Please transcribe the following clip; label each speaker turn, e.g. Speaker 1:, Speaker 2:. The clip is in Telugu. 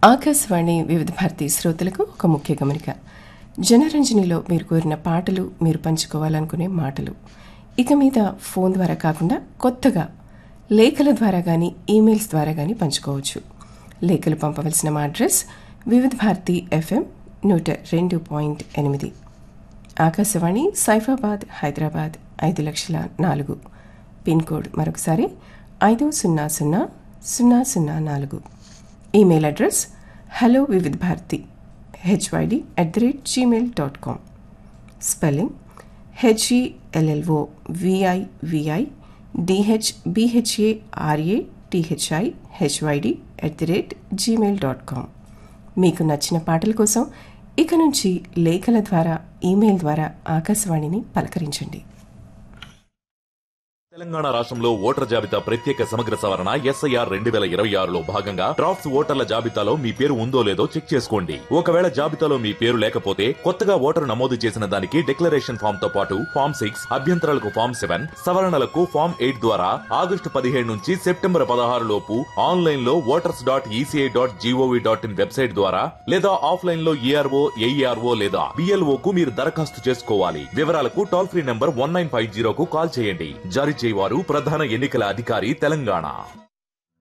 Speaker 1: ఆకాశవాణి వివిధ భారతీ శ్రోతలకు ఒక ముఖ్య గమనిక జనరంజనిలో మీరు కోరిన పాటలు మీరు పంచుకోవాలనుకునే మాటలు ఇక మీద ఫోన్ ద్వారా కాకుండా కొత్తగా లేఖల ద్వారా కానీ ఈమెయిల్స్ ద్వారా కానీ పంచుకోవచ్చు లేఖలు పంపవలసిన మా అడ్రస్ వివిధ భారతి ఎఫ్ఎం నూట రెండు పాయింట్ ఎనిమిది ఆకాశవాణి సైఫాబాద్ హైదరాబాద్ ఐదు లక్షల నాలుగు పిన్ కోడ్ మరొకసారి ఐదు సున్నా సున్నా సున్నా సున్నా నాలుగు email address hello Vividh Bharati H Y D at the rate Gmail dot com spelling H E L L O V I V I D H B H A R A T H I H Y D at the rate Gmail dot com మీకు నచ్చిన పాటల కోసం ఇక నుంచి లేఖల ద్వారా ఈమెయిల్ ద్వారా ఆకాశవాణిని పలకరించండి
Speaker 2: తెలంగాణ రాష్ట్రంలో ఓటర్ జాబితా ప్రత్యేక సమగ్ర సవరణ ఎస్ఐఆర్ రెండు వేల ఇరవై ఆరులో భాగంగా డ్రాఫ్ట్స్ ఓటర్ల జాబితాలో మీ పేరు ఉందో లేదో చెక్ చేసుకోండి ఒకవేళ జాబితాలో మీ పేరు లేకపోతే కొత్తగా ఓటరు నమోదు చేసిన దానికి డిక్లరేషన్ ఫామ్ తో పాటు ఫామ్ సిక్స్ అభ్యంతరాలకు ఫామ్ సెవెన్ సవరణలకు ఫామ్ ఎయిట్ ద్వారా ఆగస్టు పదిహేడు నుంచి సెప్టెంబర్ పదహారు లోపు ఆన్లైన్ లో voters dot ECI dot G O V dot in website ద్వారా లేదా ఆఫ్లైన్ లో ఈఆర్ఓ ఏఈఆర్ఓ లేదా బిఎల్ఓ కు మీరు దరఖాస్తు చేసుకోవాలి వివరాలకు toll free number one nine five జీరోకు కాల్ చేయండి జారీ చేయవారు ప్రధాన ఎన్నికల అధికారి తెలంగాణ